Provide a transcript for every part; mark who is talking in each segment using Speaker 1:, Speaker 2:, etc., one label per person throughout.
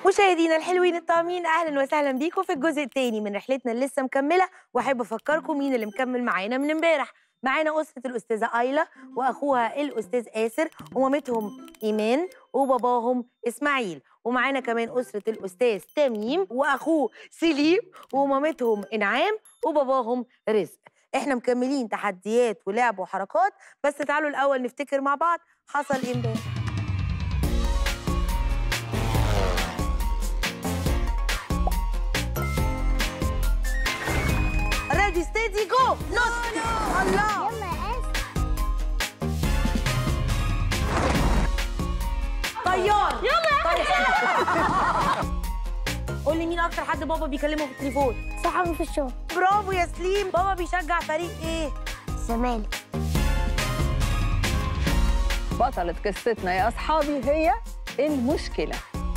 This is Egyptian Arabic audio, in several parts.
Speaker 1: مشاهدينا الحلوين الطعمين اهلا وسهلا بيكم في الجزء الثاني من رحلتنا اللي لسه مكمله واحب افكركم مين اللي مكمل معانا من امبارح معانا اسره الاستاذه ايلا واخوها الاستاذ اسر ومامتهم ايمان وباباهم اسماعيل ومعانا كمان اسره الاستاذ تميم واخوه سليم ومامتهم انعام وباباهم رزق احنا مكملين تحديات ولعب وحركات بس تعالوا الاول نفتكر مع بعض حصل ايه امبارح ريدي ستيدي جو نص الله طيار يلا قول لي مين اكتر حد بابا بيكلمه في التليفون
Speaker 2: صحابي في الشغل
Speaker 1: برافو يا سليم بابا بيشجع فريق ايه
Speaker 2: الزمالك
Speaker 3: بطلة قصتنا يا أصحابي هي المشكلة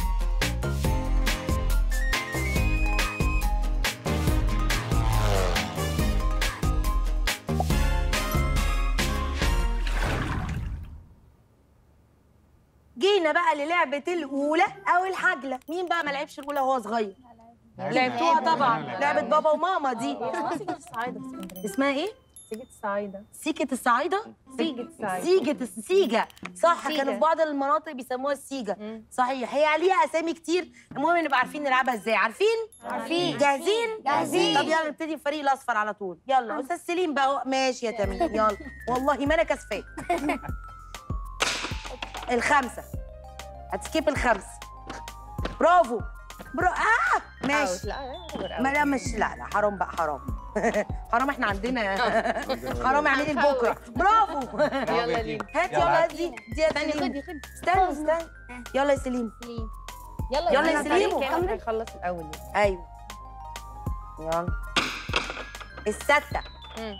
Speaker 1: جينا بقى للعبه الاولى او الحجله مين بقى ما لعبش الاولى وهو صغير لعبتوها طبعا لعبه بابا وماما دي
Speaker 4: سيجة الصعايدة في اسكندرية
Speaker 1: اسمها ايه
Speaker 4: سيجة الصعايدة
Speaker 1: سيكة الصعايدة
Speaker 4: سيجة الصعايدة
Speaker 1: سيجة السيجة صح
Speaker 4: سيجة.
Speaker 1: كانوا في بعض المناطق بيسموها السيجة صحيح هي ليها اسامي كتير المهم نبقى عارفين نلعبها ازاي عارفين
Speaker 2: عارفين.
Speaker 1: جاهزين
Speaker 2: جاهزين.
Speaker 1: طب يلا نبتدي الفريق الاصفر على طول يلا استاذ سليم بقى هو- ماشي يا تميم يلا والله ما انا كسفان الخمسة هتسكيب الخمسة برافو برا اه ماشي ما لا مش لا لا حرام بقى حرام حرام احنا عندنا حرام اعملي لبكره برافو
Speaker 4: يلا ليه
Speaker 1: هات يلا هات دي دي يا
Speaker 4: استني
Speaker 1: سليم
Speaker 4: خدي خدي
Speaker 1: استنى استنى يلا يا سليم
Speaker 4: يلا
Speaker 1: يلا يا سليم.
Speaker 4: كام هيخلص الأول
Speaker 1: ايوه يلا الستة
Speaker 4: مم.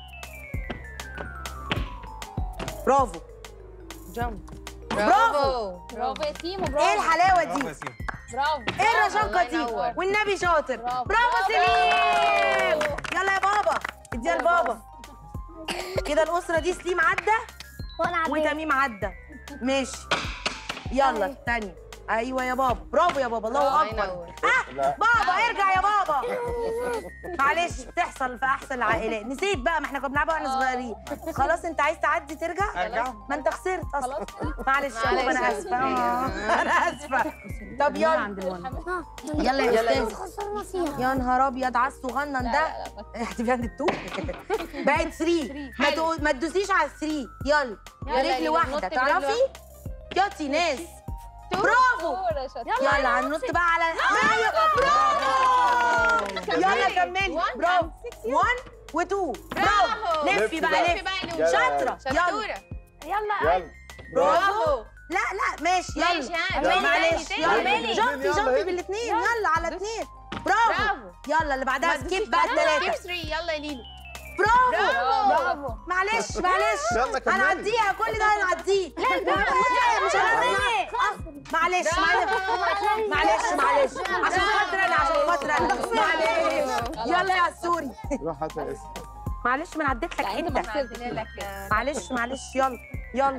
Speaker 1: برافو
Speaker 4: جامب
Speaker 1: برافو.
Speaker 4: برافو يا تيمو
Speaker 1: ايه
Speaker 4: برافو
Speaker 1: الحلاوة دي
Speaker 4: برافو
Speaker 1: ايه الرشاقة دي
Speaker 4: ينور.
Speaker 1: والنبي شاطر
Speaker 4: برافو.
Speaker 1: برافو سليم يلا يا بابا اديها لبابا كده الأسرة دي سليم عدى
Speaker 2: وانا عديت
Speaker 1: وتميم عدى ماشي يلا الثانية ايوه يا بابا برافو يا بابا الله
Speaker 4: الله
Speaker 1: اكبر
Speaker 4: ينور.
Speaker 1: اه بابا ارجع يا بابا معلش بتحصل في احسن العائلات نسيت بقى ما احنا كنا بنلعبها واحنا صغيرين خلاص انت عايز تعدي ترجع
Speaker 4: ارجع.
Speaker 1: ما انت خسرت اصلا معلش يا
Speaker 4: معلش
Speaker 1: بابا انا
Speaker 4: يا
Speaker 1: اسفه آه، انا اسفه طب يلا يلا يا
Speaker 4: يلا.
Speaker 1: استاذ
Speaker 2: خسرنا فيها
Speaker 1: يا نهار ابيض على الصغنن ده هتبقى عند التو بقت 3 ما تقو- ما تدوسيش على 3 يلا
Speaker 4: يلا
Speaker 1: رجل
Speaker 4: يلا،
Speaker 1: واحده
Speaker 4: نط برجل
Speaker 1: تعرفي ياتي ناس برافو يلا هننط بقى على ايوه برافو يلا كملي برافو 1 و2 برافو لفي بقى لفي شاطره يلا
Speaker 2: يلا
Speaker 1: برافو لا لا ماشي
Speaker 4: ماشي،
Speaker 1: يلا
Speaker 4: ها،
Speaker 1: يلا،
Speaker 4: تاني،
Speaker 1: معلش
Speaker 4: تاني،
Speaker 1: يلا
Speaker 4: تاني.
Speaker 1: جامبي جامبي بالاثنين يلا على اثنين برافو
Speaker 4: برافو.
Speaker 1: يلا اللي بعدها سكيب بقى الثلاثه
Speaker 4: يلا يا ليلو
Speaker 1: برافو
Speaker 4: برافو
Speaker 1: معلش معلش
Speaker 5: يلا كملي.
Speaker 1: هنعديها كل ده هنعديه لا مش هنعديه معلش معلش معلش معلش عشان خاطر انا عشان خاطر انا معلش يلا يا سوري
Speaker 5: روح هات يا اسم
Speaker 1: معلش ما انا عديت لك
Speaker 4: انت ما
Speaker 1: انت
Speaker 4: عدينا لك
Speaker 1: معلش معلش يلا يلا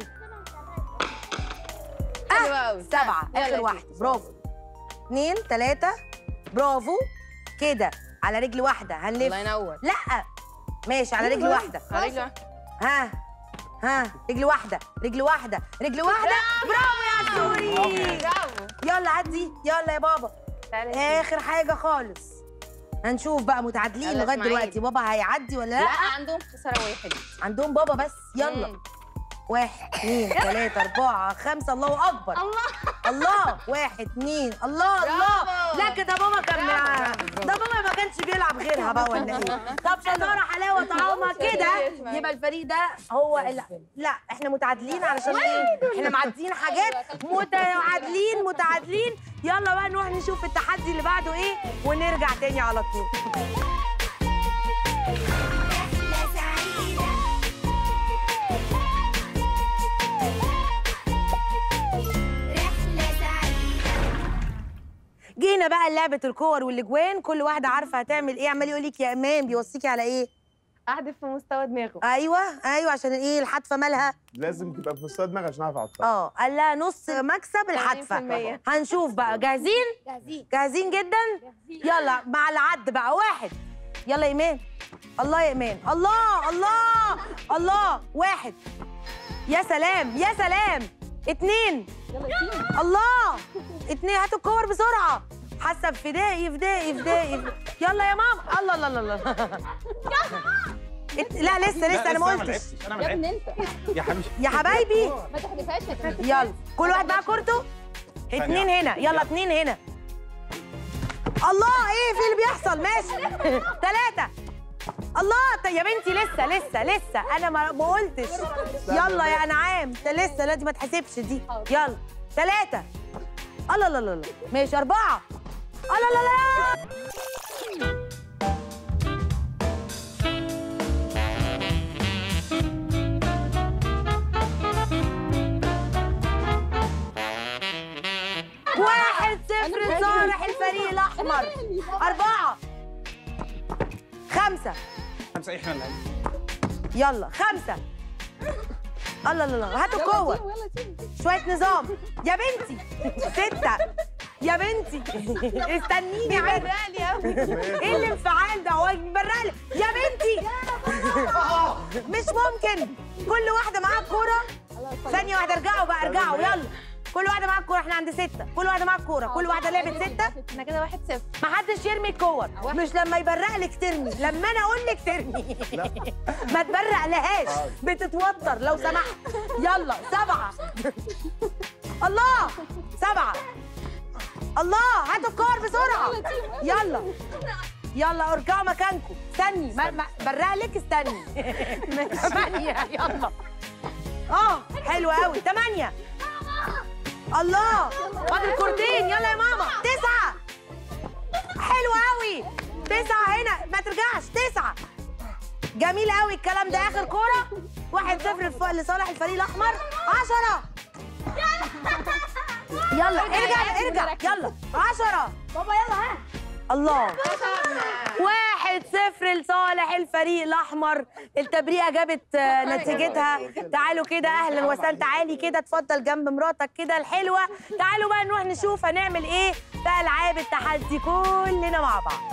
Speaker 4: حلو قوي
Speaker 1: سبعة
Speaker 4: يلا
Speaker 1: آخر
Speaker 4: يا
Speaker 1: واحدة برافو اتنين تلاتة برافو كده على رجل واحدة
Speaker 4: الله
Speaker 1: هنلف
Speaker 4: ينور
Speaker 1: لا ماشي على رجل واحدة
Speaker 4: رجل
Speaker 1: ها ها رجل واحدة رجل واحدة رجل واحدة برافو يا سوري
Speaker 4: برافو
Speaker 1: يلا عدي يلا يا بابا آخر حاجة خالص هنشوف بقى متعادلين
Speaker 4: يلا
Speaker 1: لغاية
Speaker 4: إسماعيل.
Speaker 1: دلوقتي بابا هيعدي ولا
Speaker 4: لا
Speaker 1: لا
Speaker 4: عندهم خسارة واحد
Speaker 1: عندهم بابا بس يلا
Speaker 4: مم.
Speaker 1: واحد اثنين ثلاثة أربعة خمسة الله أكبر الله الله واحد اثنين الله الله
Speaker 4: برافو.
Speaker 1: لا كده بابا كان معاه ده بابا ما كانش بيلعب غيرها بقى ولا إيه طب شطارة حلاوة طالما كده يبقى الفريق ده هو ال... لا احنا متعادلين علشان ايه احنا معديين حاجات متعادلين متعادلين يلا بقى نروح نشوف التحدي اللي بعده ايه ونرجع تاني على طول جينا بقى لعبه الكور والاجوان كل واحده عارفه هتعمل ايه عمال يقول لك يا امان بيوصيكي على ايه
Speaker 4: قاعدة في مستوى دماغه
Speaker 1: ايوه ايوه عشان ايه الحتفه مالها
Speaker 5: لازم تبقى في مستوى دماغي عشان اعرف اعطيها
Speaker 1: اه قال لها نص مكسب الحتفه
Speaker 4: 80%.
Speaker 1: هنشوف بقى جاهزين
Speaker 2: جاهزين
Speaker 1: جاهزين جدا يلا مع العد بقى واحد يلا يا ايمان الله يا ايمان الله الله الله واحد يا سلام يا سلام اتنين الله اتنين هاتوا الكور بسرعه حسب فدائي فدائي فدائي يلا يا ماما الله الله الله الله ات- لا لسه لسه انا ما قلتش
Speaker 5: انا ما
Speaker 3: يا ابني
Speaker 5: لعبتش
Speaker 3: انت
Speaker 5: يا حبيبي
Speaker 1: يا حبايبي
Speaker 3: ما تحدفهاش يا كريم.
Speaker 1: يلا كل واحد معاه كورته اتنين هنا يلا اتنين هنا الله ايه في اللي بيحصل ماشي تلاتة الله طيب يا بنتي لسه لسه لسه انا ما ما قلتش يلا يا انعام ده لسه لا دي ما تحسبش دي يلا تلاتة الله لا لا لا ماشي أربعة الله لا لا واحد صفر لصالح الفريق الأحمر أربعة خمسة
Speaker 5: خمسه احنا اللي
Speaker 1: يلا خمسة الله الله الله هاتوا
Speaker 3: يلا
Speaker 1: قوة
Speaker 3: تيم، يلا تيم.
Speaker 1: شوية نظام يا بنتي ستة يا بنتي استنيني عادي ايه الانفعال ده هو بيبرق لي يا بنتي مش ممكن كل واحدة معاها الكورة ثانية واحدة ارجعوا بقى ارجعوا يلا كل واحدة معاها الكورة احنا عند ستة كل واحدة معاها الكورة كل واحدة لعبت ستة
Speaker 4: احنا كده واحد صفر
Speaker 1: ما حدش يرمي الكور مش لما يبرق لك ترمي لما انا اقول لك ترمي ما تبرق لهاش بتتوتر لو سمحت يلا سبعة الله سبعة الله هاتوا الكور بسرعة يلا يلا ارجعوا مكانكم استني ما ما برق لك استني ثمانية يلا اه حلو قوي ثمانية الله فاضل كورتين يلا يا ماما تسعة حلو قوي تسعة هنا ما ترجعش تسعة جميل قوي الكلام ده اخر كورة واحد صفر الف- لصالح الفريق الاحمر عشرة يلا ارجع ارجع يلا عشرة
Speaker 2: بابا يلا ها
Speaker 1: الله واحد صفر لصالح الفريق الاحمر التبريئه جابت آه، نتيجتها تعالوا كده اهلا وسهلا تعالي كده اتفضل جنب مراتك كده الحلوه تعالوا بقى نروح نشوف هنعمل ايه في العاب التحدي كلنا مع بعض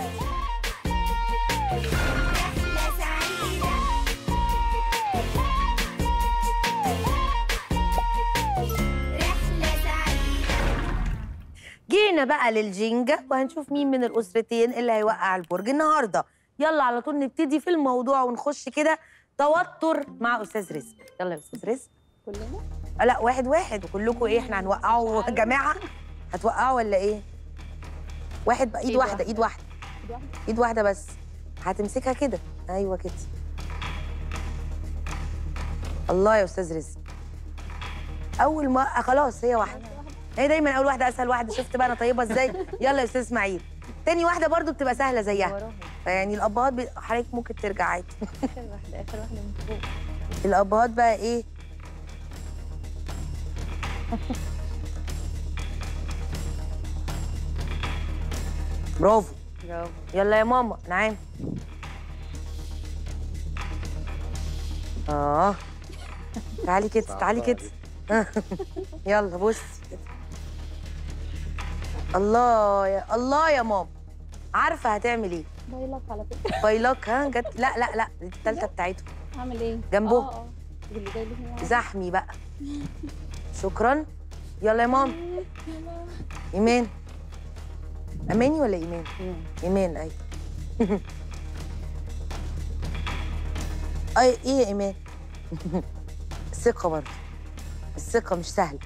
Speaker 1: جينا بقى للجينجا وهنشوف مين من الاسرتين اللي هيوقع البرج النهارده يلا على طول نبتدي في الموضوع ونخش كده توتر مع استاذ رزق يلا يا استاذ رزق
Speaker 3: كلنا
Speaker 1: آه، لا واحد واحد وكلكم ايه احنا هنوقعه جماعه هتوقعوا ولا ايه واحد بقى ايد
Speaker 3: إيد
Speaker 1: واحده
Speaker 3: واحدة.
Speaker 1: ايد واحده
Speaker 3: إيد واحدة.
Speaker 1: ايد واحده بس هتمسكها كده ايوه كده الله يا استاذ رزق اول ما آه، خلاص هي واحده هي دايما اول واحده اسهل واحده شفت بقى انا طيبه ازاي يلا يا استاذ اسماعيل تاني واحده برضو بتبقى سهله زيها
Speaker 3: وراهم
Speaker 1: فيعني الابهات بي... حضرتك ممكن ترجع عادي
Speaker 3: اخر واحده اخر واحده من فوق
Speaker 1: الابهات بقى ايه برافو
Speaker 3: برافو
Speaker 1: يلا يا ماما نعم اه تعالي كده تعالي كده يلا بصي كده. الله يا الله يا ماما عارفه هتعمل ايه
Speaker 3: بايلك على فكره
Speaker 1: بايلك ها جت لا لا لا دي التالتة بتاعتهم
Speaker 3: اعمل ايه
Speaker 1: جنبه.
Speaker 3: اه اه اللي جاي لي هنا
Speaker 1: زحمي بقى شكرا يلا يا ماما ايمان اماني ولا ايمان ايمان اي اي ايه يا ايمان الثقه برضه الثقه مش سهله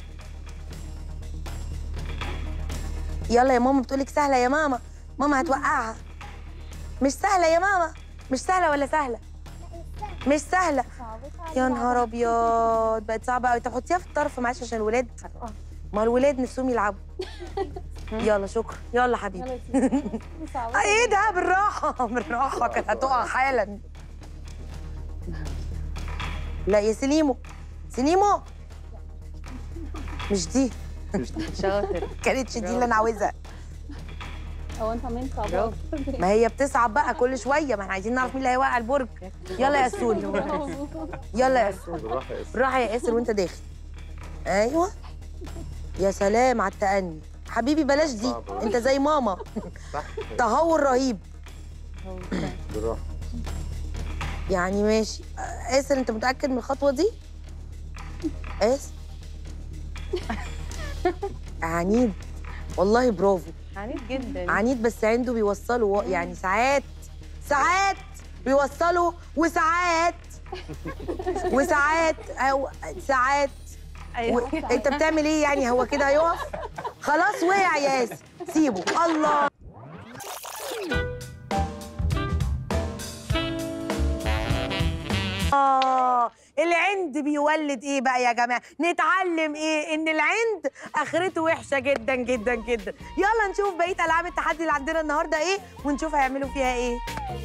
Speaker 1: يلا يا ماما بتقولك سهله يا ماما ماما هتوقعها مش سهله يا ماما مش سهله ولا سهله مش سهله يا نهار ابيض بقت صعبه قوي طب حطيها في الطرف معلش عشان الولاد ما الولاد نفسهم يلعبوا يلا شكرا يلا حبيبي
Speaker 3: يلا يا سيدي صعبة.
Speaker 1: ايه ده بالراحه بالراحه كانت هتقع حالا لا يا سليمو سليمو مش دي
Speaker 3: شاطر
Speaker 1: كانتش دي اللي انا عاوزها
Speaker 2: هو انت مين صعب
Speaker 3: برافو.
Speaker 1: ما هي بتصعب بقى كل شويه ما احنا عايزين نعرف مين اللي هيوقع البرج يلا يا سولي يلا يا سولي
Speaker 5: بالراحه يا اسر
Speaker 1: بالراحه يا ياسر وانت داخل ايوه يا سلام على التأني حبيبي بلاش دي
Speaker 5: صعبة.
Speaker 1: انت زي ماما
Speaker 5: صح
Speaker 1: تهور رهيب
Speaker 5: بالراحه
Speaker 1: يعني ماشي آه، ياسر انت متأكد من الخطوة دي؟ ياسر عنيد والله برافو
Speaker 3: عنيد جدا
Speaker 1: عنيد بس عنده بيوصلوا يعني ساعات ساعات بيوصلوا وساعات وساعات او ساعات و...
Speaker 3: ايوه
Speaker 1: انت بتعمل ايه يعني هو كده هيقف خلاص وقع يا ياسر سيبه الله آه العند بيولد ايه بقى يا جماعه نتعلم ايه ان العند اخرته وحشه جدا جدا جدا يلا نشوف بقيه العاب التحدي اللي عندنا النهارده ايه ونشوف هيعملوا فيها ايه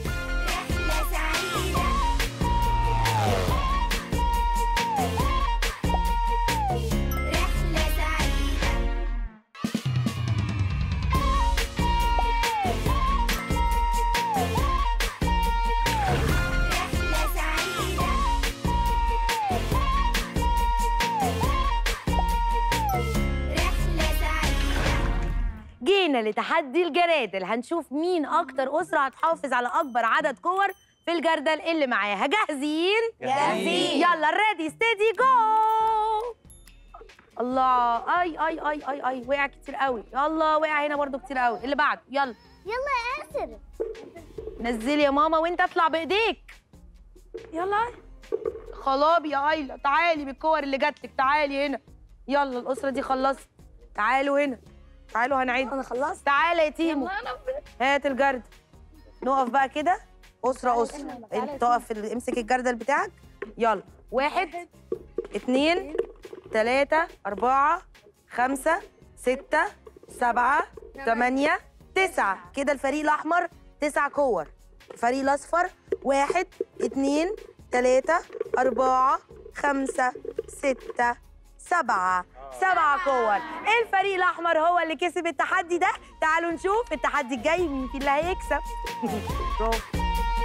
Speaker 1: جينا لتحدي الجرادل هنشوف مين اكتر اسره هتحافظ على اكبر عدد كور في الجردل اللي معاها جاهزين
Speaker 2: جاهزين.
Speaker 1: يلا ريدي ستيدي جو الله اي اي اي اي اي وقع كتير قوي يلا وقع هنا برضو كتير قوي اللي بعده يلا
Speaker 2: يلا يا ياسر
Speaker 1: نزلي يا ماما وانت اطلع بايديك يلا خلابي يا ايلا تعالي بالكور اللي جاتلك تعالي هنا يلا الاسره دي خلصت تعالوا هنا تعالوا هنعيد
Speaker 2: انا خلصت
Speaker 1: تعالى يا تيمو هات الجرد نقف بقى كده اسره اسره
Speaker 2: تعالى يا
Speaker 1: انت تقف في ال- امسك الجردل بتاعك يلا واحد اتنين تلاتة أربعة خمسة ستة سبعة تمانية تسعة كده الفريق الأحمر تسع كور الفريق الأصفر واحد اتنين تلاتة أربعة خمسة ستة سبعة سبعة كور الفريق الأحمر هو اللي كسب التحدي ده تعالوا نشوف التحدي الجاي مين في اللي هيكسب برافو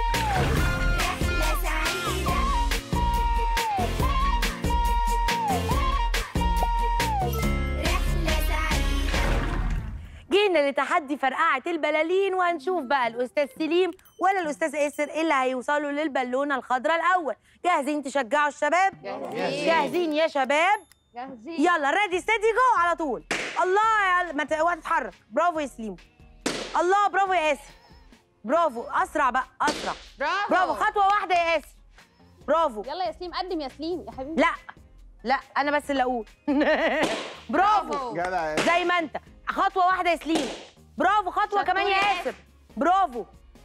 Speaker 1: جينا لتحدي فرقعة البلالين وهنشوف بقى الأستاذ سليم ولا الأستاذ آسر اللي هيوصلوا للبالونة الخضراء الأول جاهزين تشجعوا الشباب؟
Speaker 3: جاهزين.
Speaker 1: جاهزين يا شباب؟
Speaker 2: جاهزين
Speaker 1: يلا ريدي ستيدي جو على طول الله يا ما ت- اوعى تتحرك برافو يا سليم الله برافو يا ياسر برافو اسرع بقى اسرع
Speaker 4: برافو
Speaker 1: برافو خطوه واحده يا ياسر برافو
Speaker 2: يلا يا سليم قدم يا سليم يا حبيبي
Speaker 1: لا لا انا بس اللي اقول برافو
Speaker 5: جدع يا
Speaker 1: زي ما انت خطوه واحده يا سليم برافو خطوه كمان يا ياسر برافو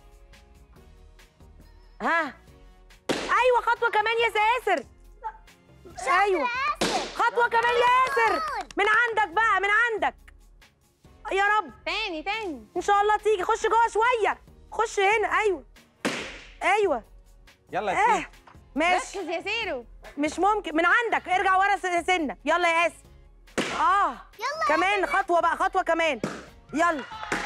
Speaker 1: ها ايوه خطوه كمان يا ياسر ايوه خطوه كمان يا ياسر من عندك بقى من عندك يا رب
Speaker 4: تاني تاني
Speaker 1: ان شاء الله تيجي خش جوه شويه خش هنا ايوه ايوه
Speaker 5: يلا يا
Speaker 1: اه
Speaker 5: سيدي
Speaker 1: ماشي
Speaker 4: ركز يا سيرو
Speaker 1: مش ممكن من عندك ارجع ورا س- سنه يلا يا ياسر اه يلا كمان خطوه بقى خطوه كمان يلا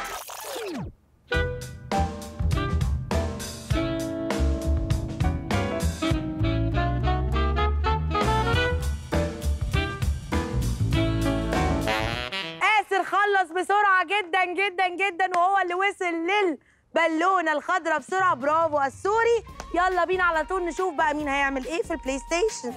Speaker 1: آسر خلص بسرعة جدا جدا جدا وهو اللي وصل للبالونة الخضراء بسرعة برافو السوري يلا بينا على طول نشوف بقى مين هيعمل ايه في البلاي ستيشن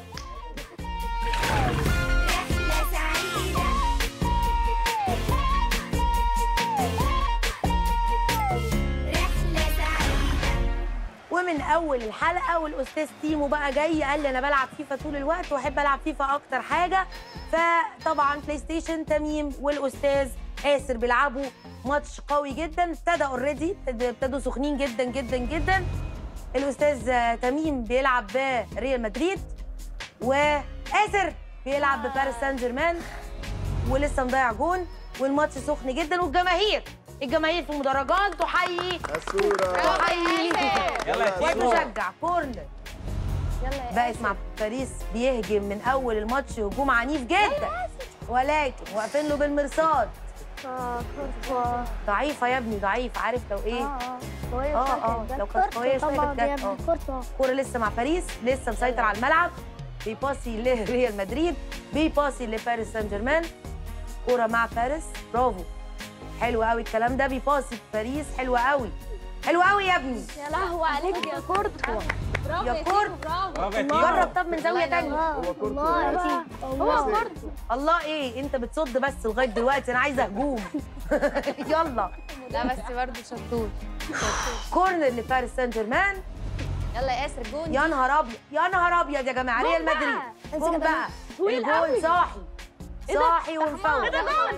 Speaker 1: ومن اول الحلقه والاستاذ تيمو بقى جاي قال لي انا بلعب فيفا طول الوقت واحب العب فيفا اكتر حاجه فطبعا بلاي ستيشن تميم والاستاذ آسر بيلعبوا ماتش قوي جدا ابتدى اوريدي ابتدوا سخنين جدا جدا جدا الاستاذ آه، تميم بيلعب بريال مدريد وآسر بيلعب بباريس سان جيرمان ولسه مضيع جون والماتش سخن جدا والجماهير الجماهير في المدرجات تحيي
Speaker 5: الصورة
Speaker 1: تحيي
Speaker 5: يلا يا تيمو
Speaker 1: وتشجع كورنر
Speaker 2: يلا يا
Speaker 1: بقت مع باريس بيهجم من اول الماتش هجوم عنيف جدا ولكن واقفين له بالمرصاد
Speaker 2: كورتوا
Speaker 1: ضعيفه يا ابني ضعيف عارف لو ايه
Speaker 2: اه قوية
Speaker 1: آه،
Speaker 2: شوية
Speaker 1: آه،
Speaker 2: كده.
Speaker 1: لو كانت قوية شوية
Speaker 2: طبعا
Speaker 1: كانت جت،
Speaker 2: يا
Speaker 1: آه.
Speaker 2: ابني كورتوا
Speaker 1: كوره لسه مع باريس لسه مسيطر على الملعب بيباسي لريال مدريد بيباسي لباريس سان جيرمان كوره مع باريس برافو حلو قوي الكلام ده بيباسي باريس حلو قوي حلو قوي يا ابني
Speaker 2: يا لهوي عليك يا كورتوا
Speaker 4: برافو
Speaker 1: يا
Speaker 4: يا
Speaker 1: كورت.
Speaker 4: تيمو برافو
Speaker 5: برافو يا تيمو
Speaker 1: جرب طب من زاويه تانية
Speaker 5: هو كورتوا.
Speaker 2: الله يا
Speaker 5: هو
Speaker 2: تيمو. هو كورتوا
Speaker 1: الله ايه انت بتصد بس لغايه دلوقتي انا عايزه هجوم يلا
Speaker 4: لا بس برضه شطور
Speaker 1: كورنر لباريس سان جيرمان
Speaker 4: يلا يا ياسر جون
Speaker 1: يا نهار ابيض يا نهار ابيض يا جماعه ريال مدريد جون بقى الجول صاحي صاحي ومفوت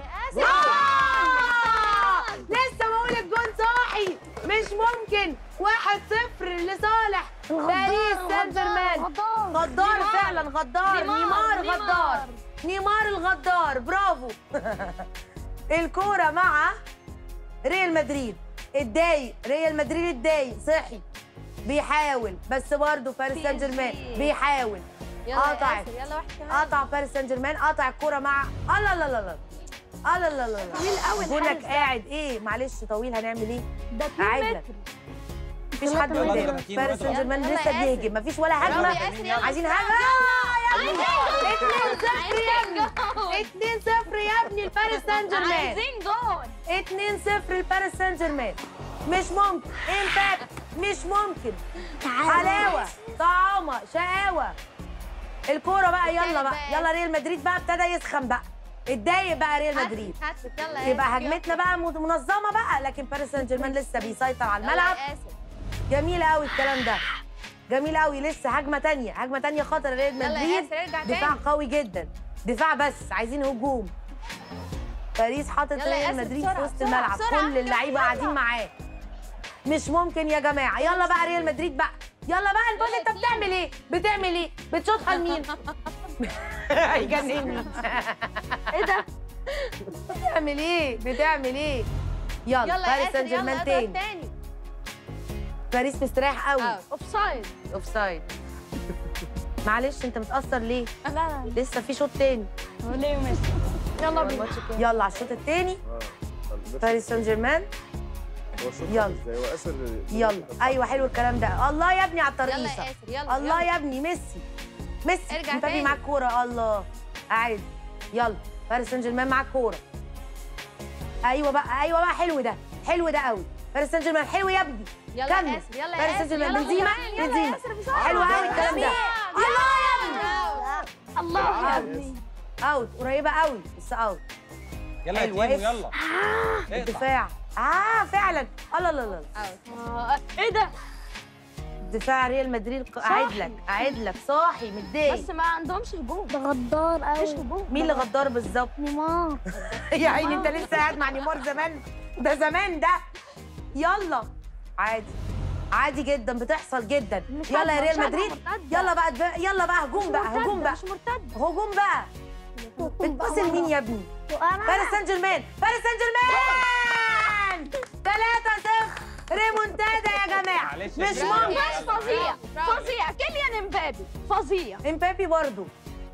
Speaker 1: آه! لسه بقول الجون صاحي مش ممكن واحد صفر لصالح باريس سان جيرمان غدار فعلا غدار نيمار غدار نيمار الغدار برافو الكورة مع ريال مدريد اتضايق ريال مدريد اتضايق صحي بيحاول بس برضه باريس سان جيرمان بيحاول
Speaker 4: يلا
Speaker 1: قطع.
Speaker 4: يا ياسر يلا واحد كمان
Speaker 1: قطع باريس سان جيرمان قطع الكوره مع الله لا لا لا الله لا لا لا طويل قوي جونك قاعد ايه معلش طويل هنعمل ايه؟
Speaker 2: ده
Speaker 1: قاعد لك مفيش حد
Speaker 5: يلا
Speaker 1: قدام
Speaker 5: يا تيمو،
Speaker 1: باريس سان جيرمان
Speaker 4: يلا يا
Speaker 1: لسه
Speaker 4: ياسر.
Speaker 1: بيهجم مفيش ولا
Speaker 4: برافو يا
Speaker 1: هجمه
Speaker 4: ياسر يلا
Speaker 1: عايزين هجمه آه يا ابني 2 0 يا ابني 2 0 يا ابني لباريس سان جيرمان
Speaker 4: عايزين جون
Speaker 1: 2 0 لباريس سان جيرمان مش ممكن امباكت مش ممكن حلاوه طعامه شقاوه الكوره بقى يلا بقى يلا ريال مدريد بقى ابتدى يسخن بقى اتضايق بقى ريال مدريد
Speaker 4: هاتفك يلا يا
Speaker 1: يبقى
Speaker 4: ياسر،
Speaker 1: هجمتنا بقى مد- منظمه بقى لكن باريس سان جيرمان لسه بيسيطر على
Speaker 4: يلا.
Speaker 1: الملعب
Speaker 4: يلا يا ياسر.
Speaker 1: جميل قوي الكلام ده جميل قوي لسه هجمه تانية هجمه تانية خطر ريال
Speaker 4: يلا يا
Speaker 1: مدريد
Speaker 4: ياسر ارجع
Speaker 1: دفاع
Speaker 4: تاني
Speaker 1: قوي جدا دفاع بس عايزين هجوم باريس حاطط
Speaker 4: يلا يا
Speaker 1: ريال
Speaker 4: ياسر،
Speaker 1: مدريد
Speaker 4: بسرعة،
Speaker 1: في وسط
Speaker 4: بسرعة،
Speaker 1: الملعب
Speaker 4: بسرعة.
Speaker 1: كل اللعيبه قاعدين معاه مش ممكن يا جماعه يلا بقى ريال مدريد بقى يلا بقى الباص
Speaker 4: يلا
Speaker 1: انت
Speaker 4: يا
Speaker 1: بتعمل ايه بتعمل ايه بتشوطها لمين هيجنني
Speaker 2: ايه ده؟
Speaker 1: بتعمل ايه بتعمل ايه يلا,
Speaker 4: يلا يا
Speaker 1: باريس
Speaker 4: ياسر
Speaker 1: سان
Speaker 4: يلا
Speaker 1: جيرمان
Speaker 4: اضرب
Speaker 1: تاني
Speaker 4: تاني
Speaker 1: باريس مستريح قوي
Speaker 4: أوت.
Speaker 2: اوف سايد
Speaker 1: اوف سايد معلش انت متاثر ليه
Speaker 2: لا لا
Speaker 1: لسه في شوط تاني
Speaker 2: ليه ماشي يلا بينا
Speaker 1: يلا على الشوط التاني
Speaker 5: اه طب بس
Speaker 1: باريس سان جيرمان
Speaker 5: هو الشوط
Speaker 1: يلا.
Speaker 5: ازاي هو اسر
Speaker 1: يلا ايوه حلو الكلام ده الله يا ابني على
Speaker 4: يلا يا
Speaker 1: الترقيصه
Speaker 4: ياسر يلا
Speaker 1: الله
Speaker 4: يلا.
Speaker 1: يا ابني ميسي ميسي
Speaker 4: ارجع
Speaker 1: مبابي
Speaker 4: تاني.
Speaker 1: معاك كوره الله قاعد يلا باريس سان جيرمان معاك كوره ايوه بقى ايوه بقى حلو ده حلو ده قوي باريس سان جيرمان حلو يا ابني
Speaker 4: يلا
Speaker 1: كمل.
Speaker 4: يا ياسر يلا يا
Speaker 1: باريس سان
Speaker 4: ياسر
Speaker 1: جيرمان
Speaker 4: يلا
Speaker 1: بنزيما
Speaker 4: كمان. يلا
Speaker 1: بنزيما
Speaker 4: يا ياسر بسرعة.
Speaker 1: حلو قوي الكلام ده الله يا ابني
Speaker 4: أوت.
Speaker 2: الله يا ابني
Speaker 1: اوت قريبه قوي بس اوت
Speaker 5: يلا يا
Speaker 1: حلو،
Speaker 5: تيمو
Speaker 1: واقف.
Speaker 5: يلا اقطع.
Speaker 1: الدفاع اه فعلا الله لا لا
Speaker 4: أوت.
Speaker 2: ايه ده؟
Speaker 1: دفاع ريال مدريد قاعد لك قاعد لك صاحي متضايق
Speaker 2: بس ما عندهمش هجوم ده غدار قوي مفيش هجوم
Speaker 1: مين اللي غدار بالظبط
Speaker 2: نيمار
Speaker 1: يا عيني انت لسه قاعد مع نيمار زمان ده زمان ده يلا عادي عادي جدا بتحصل جدا
Speaker 2: مش
Speaker 1: يلا يا
Speaker 2: عارفة،
Speaker 1: ريال
Speaker 2: مش
Speaker 1: مدريد
Speaker 2: عارفة مرتدة.
Speaker 1: يلا بقى دب- يلا بقى هجوم بقى هجوم بقى
Speaker 2: مش مرتد
Speaker 1: هجوم بقى بتبص لمين يا ابني
Speaker 2: وانا
Speaker 1: باريس سان جيرمان باريس سان جيرمان 3 0 ريمونتادا يا جماعه
Speaker 5: معلش
Speaker 1: مش
Speaker 5: يا
Speaker 1: ممكن
Speaker 5: جماعة.
Speaker 2: فظيع
Speaker 4: برافو.
Speaker 2: فظيع كيليان امبابي فظيع
Speaker 1: امبابي برضو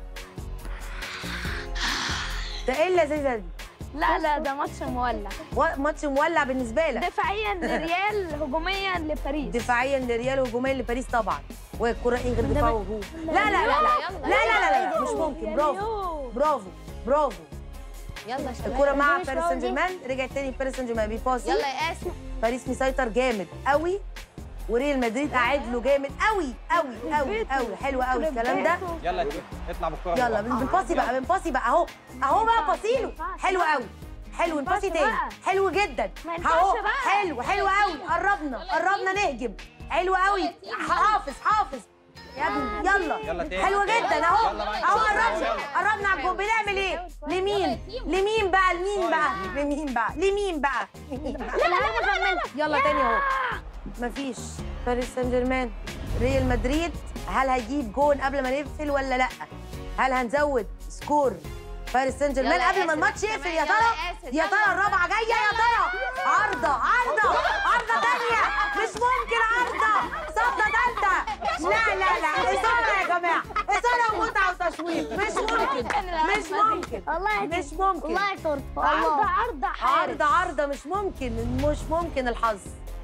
Speaker 1: ده ايه اللذيذه دي
Speaker 2: لا لا ده ماتش مولع
Speaker 1: و- ماتش مولع بالنسبه لك
Speaker 2: دفاعيا لريال هجوميا لباريس
Speaker 1: دفاعيا لريال وهجوميا لباريس طبعا والكره ايه غير دفاع وهجوم لا لا لا لا
Speaker 4: يلا،
Speaker 1: لا
Speaker 4: يلا.
Speaker 1: لا لا, لا, مش ممكن برافو برافو برافو
Speaker 4: يلا يا شباب.
Speaker 1: الكره مع
Speaker 2: مش
Speaker 1: باريس سان
Speaker 2: راضي.
Speaker 1: جيرمان رجعت تاني باريس سان جيرمان بيباسي
Speaker 4: يلا يا ياسر
Speaker 1: باريس مسيطر جامد قوي وريال مدريد قاعد له جامد قوي قوي قوي قوي حلو قوي الكلام ده
Speaker 5: يلا يا تيمو اطلع بالكره
Speaker 1: يلا
Speaker 5: بره.
Speaker 1: بنباصي بقى بنباصي بقى اهو اهو بقى باصيله حلو قوي حلو
Speaker 2: ما
Speaker 1: نباصي
Speaker 2: ينفعش
Speaker 1: تاني
Speaker 2: بقى.
Speaker 1: حلو جدا
Speaker 2: ما ينفعش
Speaker 1: اهو
Speaker 2: بقى.
Speaker 1: حلو حلو قوي قربنا قربنا نهجم حلو قوي
Speaker 4: يلا يا تيمو.
Speaker 1: حافظ حافظ يا ابني يلا
Speaker 5: يلا تاني.
Speaker 1: حلو جدا اهو
Speaker 5: يلا بقى.
Speaker 1: اهو
Speaker 5: يلا.
Speaker 1: قربنا قربنا على الجون بنعمل ايه لمين لمين بقى لمين بقى لمين بقى لمين بقى لمين بقى
Speaker 2: لا لا لا لا
Speaker 1: يلا تاني اهو مفيش باريس سان جيرمان ريال مدريد هل هيجيب جون قبل ما نقفل ولا لا هل هنزود سكور باريس سان جيرمان
Speaker 4: يلا يا
Speaker 1: قبل ما
Speaker 4: ياسر،
Speaker 1: الماتش يقفل يا
Speaker 4: كمان.
Speaker 1: ترى
Speaker 4: يلا يا ياسر،
Speaker 1: يا
Speaker 4: يلا.
Speaker 1: ترى الرابعه جايه يا ترى عارضه عارضه عارضه تانيه مش ممكن عارضه صدى تالته لا لا لا اصابه يا جماعه اثاره ومتعه وتشويق مش ممكن مش ممكن
Speaker 4: والله
Speaker 1: مش ممكن
Speaker 4: والله تورته
Speaker 2: عرضة
Speaker 4: والله
Speaker 2: عرضة حارس
Speaker 1: عرض عرضة مش ممكن مش ممكن الحظ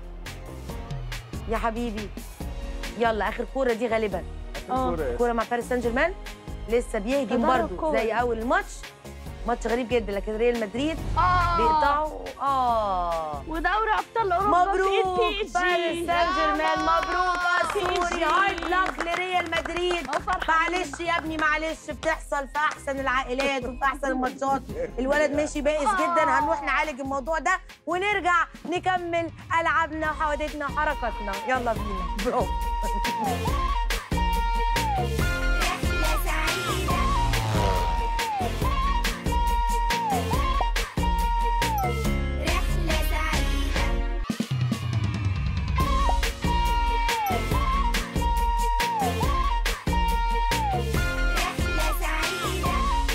Speaker 1: يا حبيبي يلا اخر كوره دي غالبا كوره مع باريس سان جيرمان لسه بيهجم
Speaker 2: تدرج
Speaker 1: برضه
Speaker 2: كورة.
Speaker 1: زي اول الماتش ماتش غريب جدا لكن ريال مدريد
Speaker 2: اه
Speaker 1: بيقطعوا اه
Speaker 2: ودوري ابطال اوروبا في إيد
Speaker 1: مبروك
Speaker 2: بي إس
Speaker 1: باريس
Speaker 2: جي
Speaker 1: سان جيرمان مبروك اسطوري
Speaker 2: جي.
Speaker 1: هارد لك لريال مدريد
Speaker 2: أهو فرحانين.
Speaker 1: معلش يا ابني معلش بتحصل في احسن العائلات وفي احسن الماتشات الولد ماشي بائس جدا هنروح نعالج الموضوع ده ونرجع نكمل العابنا وحوادثنا وحركاتنا يلا بينا برافو
Speaker 6: رحلة سعيدة رحلة سعيدة رحلة سعيدة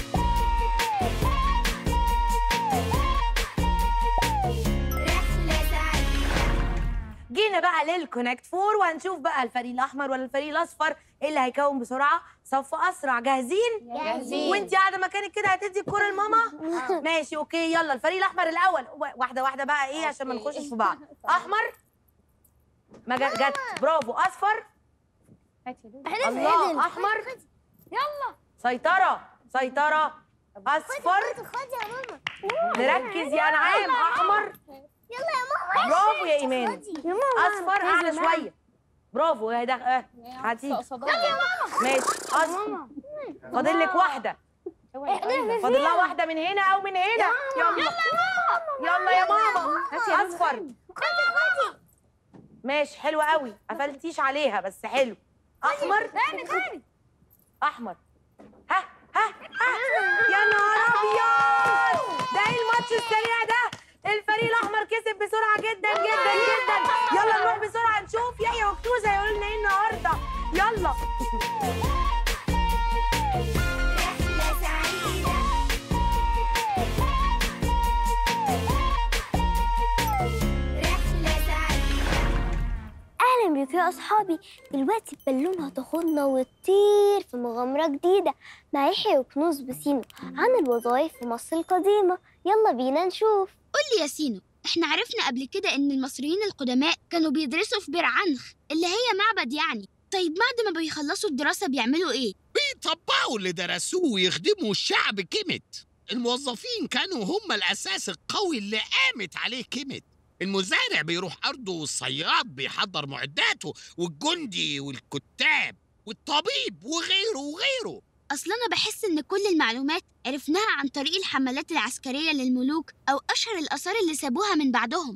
Speaker 6: رحلة سعيدة
Speaker 1: جينا بقى للكونكت فور وهنشوف بقى الفريق الاحمر ولا الفريق الاصفر إيه اللي هيكون بسرعه صف اسرع جاهزين
Speaker 4: جاهزين.
Speaker 1: وانت قاعده مكانك كده هتدي الكره لماما ماشي اوكي يلا الفريق الاحمر الاول و- واحده واحده بقى ايه عشان ما نخشش في بعض احمر ما جا- جت برافو اصفر الله احمر
Speaker 2: يلا
Speaker 1: سيطره سيطره اصفر
Speaker 4: خدي يا ماما
Speaker 1: نركز يا نعام احمر
Speaker 4: يلا يا ماما
Speaker 1: برافو يا ايمان
Speaker 4: خدي
Speaker 1: اصفر اعلى شويه برافو اهي ده اه هاتي ماشي اصفر فاضل لك واحده فاضل لها واحده من هنا او من هنا يلا يلا يا ماما اصفر ماشي حلوه قوي قفلتيش عليها بس حلو احمر
Speaker 2: تاني تاني
Speaker 1: احمر ها ها ها يا نهار ابيض ده ايه الماتش السريع ده الفريق الاحمر كسب بسرعه جدا جدا جدا يلا نروح بسرعه نشوف يا وكتوز هيقول لنا ايه النهارده يلا
Speaker 6: رحلة سعيدة رحلة سعيدة
Speaker 4: اهلا بيكم يا اصحابي دلوقتي البالونه هتاخدنا وتطير في مغامره جديده مع يحيى وكنوز بسينو عن الوظائف في مصر القديمه يلا بينا نشوف
Speaker 7: قول لي يا سينو احنا عرفنا قبل كده ان المصريين القدماء كانوا بيدرسوا في بير عنخ اللي هي معبد يعني طيب بعد ما بيخلصوا الدراسة بيعملوا ايه؟
Speaker 8: بيطبقوا اللي درسوه ويخدموا الشعب كيمت الموظفين كانوا هم الأساس القوي اللي قامت عليه كيمت المزارع بيروح أرضه والصياد بيحضر معداته والجندي والكتاب والطبيب وغيره وغيره
Speaker 7: أصل أنا بحس إن كل المعلومات عرفناها عن طريق الحملات العسكرية للملوك أو أشهر الآثار اللي سابوها من بعدهم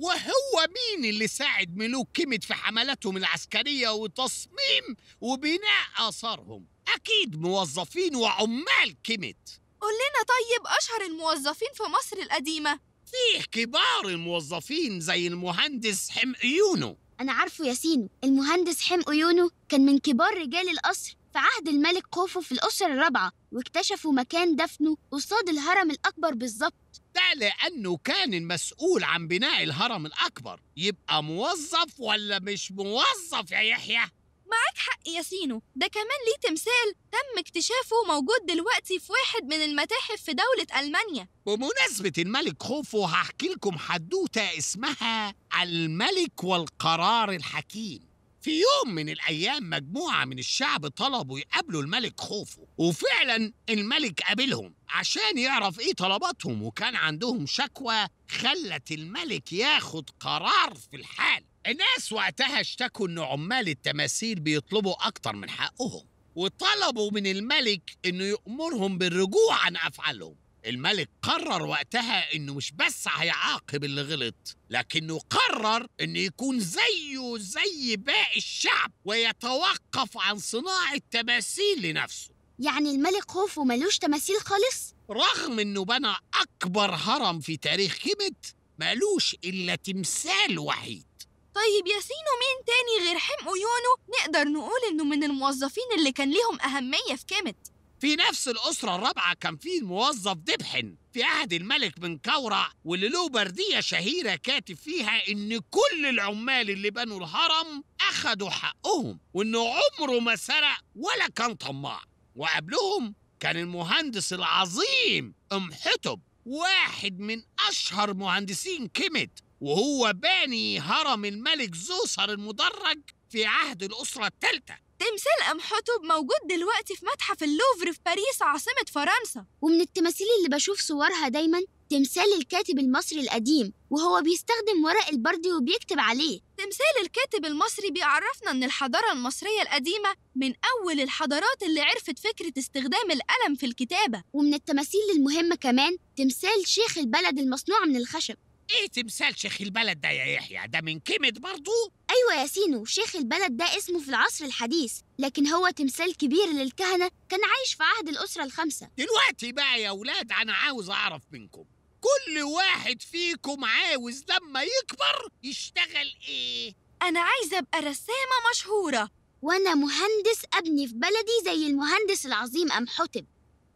Speaker 8: وهو مين اللي ساعد ملوك كيمت في حملاتهم العسكرية وتصميم وبناء آثارهم؟ أكيد موظفين وعمال كيمت
Speaker 9: قول لنا طيب أشهر الموظفين في مصر القديمة
Speaker 8: فيه كبار الموظفين زي المهندس حمقيونو
Speaker 7: أنا عارفه يا سينو المهندس حمقو يونو كان من كبار رجال القصر في عهد الملك خوفو في الأسرة الرابعة واكتشفوا مكان دفنه قصاد الهرم الأكبر بالظبط
Speaker 8: ده لأنه كان المسؤول عن بناء الهرم الأكبر يبقى موظف ولا مش موظف يا يحيى؟
Speaker 9: معاك حق يا سينو ده كمان ليه تمثال تم اكتشافه موجود دلوقتي في واحد من المتاحف في دولة ألمانيا
Speaker 8: بمناسبة الملك خوفو هحكي لكم حدوتة اسمها الملك والقرار الحكيم في يوم من الأيام مجموعة من الشعب طلبوا يقابلوا الملك خوفو وفعلا الملك قابلهم عشان يعرف إيه طلباتهم وكان عندهم شكوى خلت الملك ياخد قرار في الحال الناس وقتها اشتكوا إن عمال التماثيل بيطلبوا أكتر من حقهم وطلبوا من الملك إنه يأمرهم بالرجوع عن أفعالهم الملك قرر وقتها انه مش بس هيعاقب اللي غلط لكنه قرر انه يكون زيه زي باقي الشعب ويتوقف عن صناعة تماثيل لنفسه
Speaker 7: يعني الملك خوفو ملوش تماثيل خالص
Speaker 8: رغم انه بنى اكبر هرم في تاريخ كيمت مالوش الا تمثال وحيد
Speaker 9: طيب يا سينو مين تاني غير حمقو يونو نقدر نقول إنه من الموظفين اللي كان ليهم أهمية في كيمت
Speaker 8: في نفس الأسرة الرابعة كان في الموظف دبحن في عهد الملك من كورع واللي له بردية شهيرة كاتب فيها إن كل العمال اللي بنوا الهرم أخدوا حقهم وإنه عمره ما سرق ولا كان طماع وقبلهم كان المهندس العظيم امحتب واحد من أشهر مهندسين كيميت وهو باني هرم الملك زوسر المدرج في عهد الأسرة الثالثة
Speaker 9: تمثال أمحتب موجود دلوقتي في متحف اللوفر في باريس عاصمة فرنسا
Speaker 7: ومن التماثيل اللي بشوف صورها دايما تمثال الكاتب المصري القديم وهو بيستخدم ورق البردي وبيكتب عليه
Speaker 9: تمثال الكاتب المصري بيعرفنا إن الحضارة المصرية القديمة من أول الحضارات اللي عرفت فكرة استخدام القلم في الكتابة
Speaker 7: ومن التماثيل المهمة كمان تمثال شيخ البلد المصنوع من الخشب
Speaker 8: إيه تمثال شيخ البلد ده يا يحيى ده من كيميت برضو
Speaker 7: أيوة يا سينو شيخ البلد ده اسمه في العصر الحديث لكن هو تمثال كبير للكهنة كان عايش في عهد الأسرة الخمسة
Speaker 8: دلوقتي بقى يا ولاد أنا عاوز أعرف منكم كل واحد فيكم عاوز لما يكبر يشتغل إيه
Speaker 9: أنا عايزة أبقى رسامة مشهورة
Speaker 7: وأنا مهندس أبني في بلدي زي المهندس العظيم أمحتب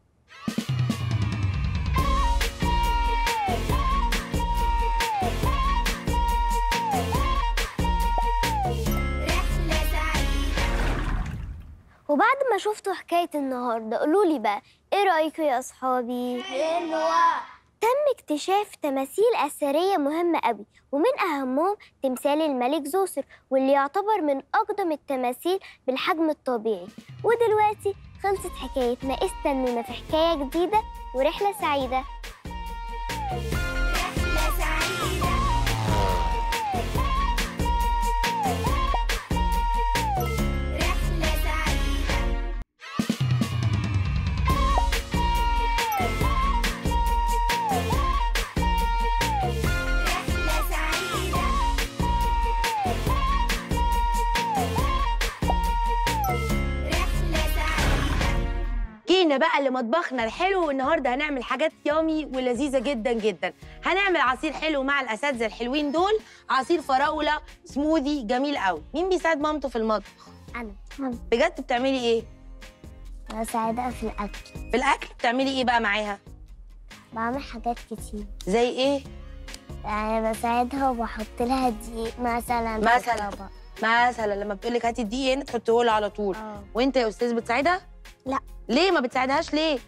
Speaker 6: رحلة سعيدة
Speaker 4: وبعد ما شفتوا حكاية النهاردة قولولي بقى ايه رأيكم يا أصحابي؟
Speaker 6: حلوة
Speaker 4: تم اكتشاف تماثيل أثرية مهمة قوي ومن أهمهم تمثال الملك زوسر واللي يعتبر من أقدم التماثيل بالحجم الطبيعي ودلوقتي خلصت حكايتنا استنونا في حكاية جديدة ورحلة سعيدة
Speaker 6: رحلة سعيدة رحلة سعيدة رحلة سعيدة رحلة سعيدة
Speaker 1: جينا بقى لمطبخنا الحلو والنهارده هنعمل حاجات يامي ولذيذه جدا جدا هنعمل عصير حلو مع الاساتذه الحلوين دول عصير فراوله سموذي جميل قوي مين بيساعد مامته في المطبخ
Speaker 4: أنا
Speaker 1: بجد بتعملي ايه
Speaker 4: سعيدة في الأكل
Speaker 1: في الاكل بتعملي ايه بقى معاها
Speaker 4: بعمل حاجات كتير
Speaker 1: زي ايه
Speaker 4: يعني بساعدها وبحط لها دقيق مثلا
Speaker 1: مثلا مثلا لما بتقول لك هاتي الدقيق هنا تحطيه لها على طول
Speaker 4: اه
Speaker 1: وانت يا استاذ بتساعدها
Speaker 4: لا.
Speaker 1: ليه ما بتساعدهاش ليه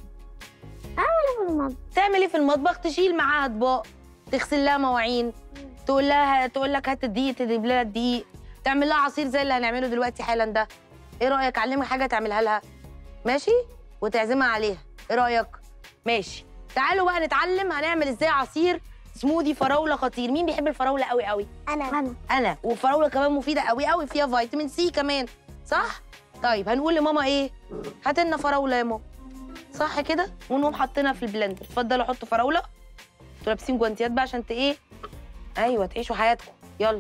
Speaker 1: تعمل ايه في المطبخ تشيل معاها اطباق تغسل لها مواعين تقول لها تقول لك هات الدقيق تجيب لها الدقيق تعمل لها عصير زي اللي هنعمله دلوقتي حالا ده ايه رايك اعلمك حاجه تعملها لها ماشي وتعزمها عليها ايه رايك ماشي تعالوا بقى نتعلم هنعمل ازاي عصير سموذي فراوله خطير مين بيحب الفراوله قوي قوي
Speaker 4: أنا أنا
Speaker 1: انا والفراوله كمان مفيده قوي قوي فيها فيتامين سي كمان صح طيب هنقول لماما ايه هات لنا فراوله يا ماما صح كده ونقوم حاطينها في البلندر اتفضلوا حطوا فراوله انتوا لابسين جوانتيات بقى عشان ت- ايه ايوه تعيشوا حياتكم يلا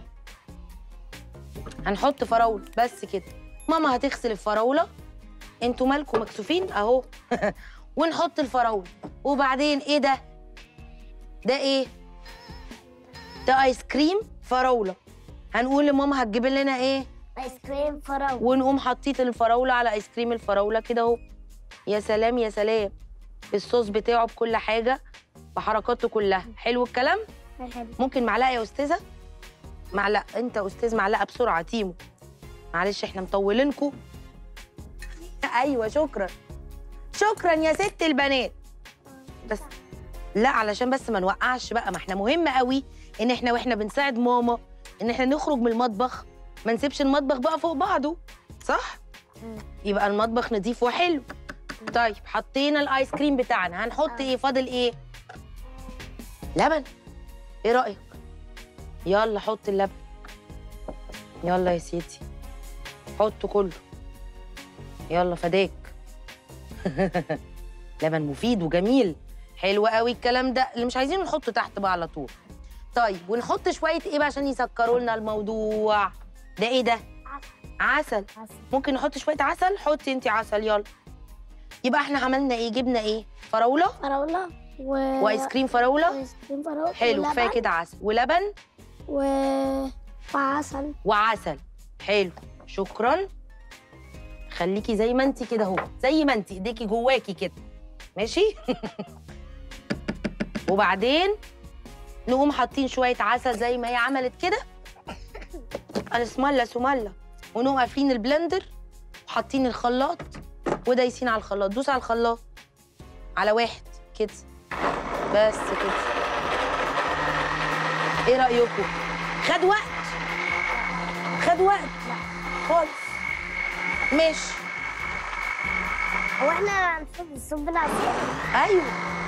Speaker 1: هنحط فراوله بس كده ماما هتغسل الفراوله انتوا مالكم مكسوفين اهو ونحط الفراوله وبعدين ايه ده ده ايه ده ايس كريم فراوله هنقول لماما هتجيب لنا ايه
Speaker 4: آيس كريم فراولة
Speaker 1: ونقوم حاطين الفراوله على ايس كريم الفراوله كده اهو يا سلام يا سلام بالصوص بتاعه بكل حاجه بحركاته كلها حلو الكلام ممكن معلقه يا استاذه معلقه انت يا استاذ معلقه بسرعه تيمو معلش احنا مطولينكم ايوه شكرا شكرا يا ست البنات بس لا علشان بس ما نوقعش بقى ما احنا مهم قوي ان احنا واحنا بنساعد ماما ان احنا نخرج من المطبخ ما نسيبش المطبخ بقى فوق بعضه صح يبقى المطبخ نضيف وحلو طيب حطينا الايس كريم بتاعنا هنحط ايه فاضل ايه لبن ايه رايك يلا حط اللبن يلا يا سيدي حطه كله يلا فداك لبن مفيد وجميل حلو قوي الكلام ده اللي مش عايزينه نحطه تحت بقى على طول طيب ونحط شويه ايه بقى عشان يسكروا لنا الموضوع ده ايه ده عسل
Speaker 4: عسل.
Speaker 1: ممكن نحط شويه عسل حطي انت عسل يلا يبقى احنا عملنا ايه جبنا ايه فراوله
Speaker 4: فراولة و...
Speaker 1: وايس كريم فراوله
Speaker 4: وايس كريم فراولة
Speaker 1: حلو كفايه
Speaker 4: ولبن
Speaker 1: كده عسل ولبن
Speaker 4: و... وعسل
Speaker 1: وعسل حلو شكرا خليكي زي ما انت كده اهو زي ما انت ايديكي جواكي كده ماشي وبعدين نقوم حاطين شويه عسل زي ما هي عملت كده اسمالة سمالة ونقوم قافلين البلندر وحاطين الخلاط ودايسين على الخلاط دوس على الخلاط على واحد كده بس كده ايه رايكم خد وقت خد وقت خالص ماشي
Speaker 4: هو احنا هنصب الصب العصير
Speaker 1: ايوه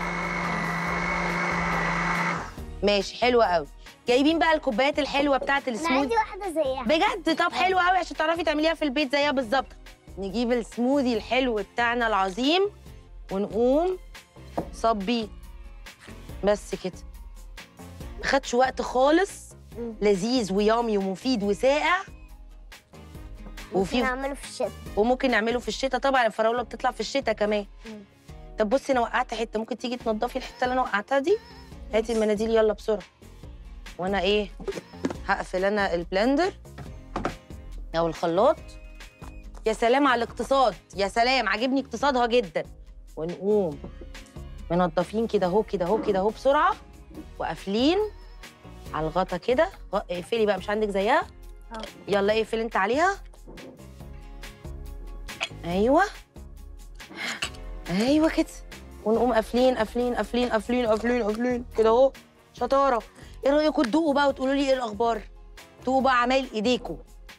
Speaker 1: ماشي حلوه قوي جايبين بقى الكوبايات الحلوه بتاعت
Speaker 4: انا
Speaker 1: السموذي
Speaker 4: عندي واحده زيها
Speaker 1: بجد طب حلو قوي عشان تعرفي تعمليها في البيت زيها بالظبط نجيب السموذي الحلو بتاعنا العظيم ونقوم صبيه بس كده ما خدش وقت خالص لذيذ ويامي ومفيد وساقع
Speaker 4: وفي
Speaker 1: وفي
Speaker 4: نعمله في الشتاء
Speaker 1: وممكن نعمله في الشتاء طبعا الفراوله بتطلع في الشتاء كمان طب بصي انا وقعت حته ممكن تيجي تنضفي الحته اللي انا وقعتها دي هاتي المناديل يلا بسرعه وانا ايه هقفل انا البلندر او الخلاط يا سلام على الاقتصاد يا سلام عاجبني اقتصادها جدا ونقوم منضفين كده اهو كده اهو كده اهو بسرعه وقافلين على الغطا كده غ- اقفلي بقى مش عندك زيها يلا اقفل انت عليها ايوه ايوه كده ونقوم قافلين قافلين قافلين قافلين قافلين قافلين كده اهو شطاره ايه رايكم تدوقوا بقى وتقولوا لي ايه الاخبار دوقوا بقى عمايل ايديكم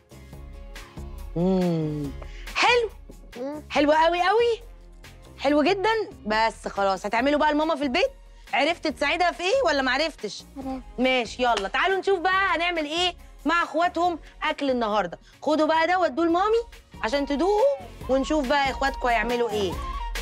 Speaker 1: امم حلو
Speaker 4: مم.
Speaker 1: حلو قوي قوي حلو جدا بس خلاص هتعملوا بقى الماما في البيت عرفت تساعدها في ايه ولا ما عرفتش
Speaker 4: عرفت.
Speaker 1: ماشي يلا تعالوا نشوف بقى هنعمل ايه مع اخواتهم اكل النهارده خدوا بقى ده ودوه لمامي عشان تدوقوا ونشوف بقى اخواتكم هيعملوا ايه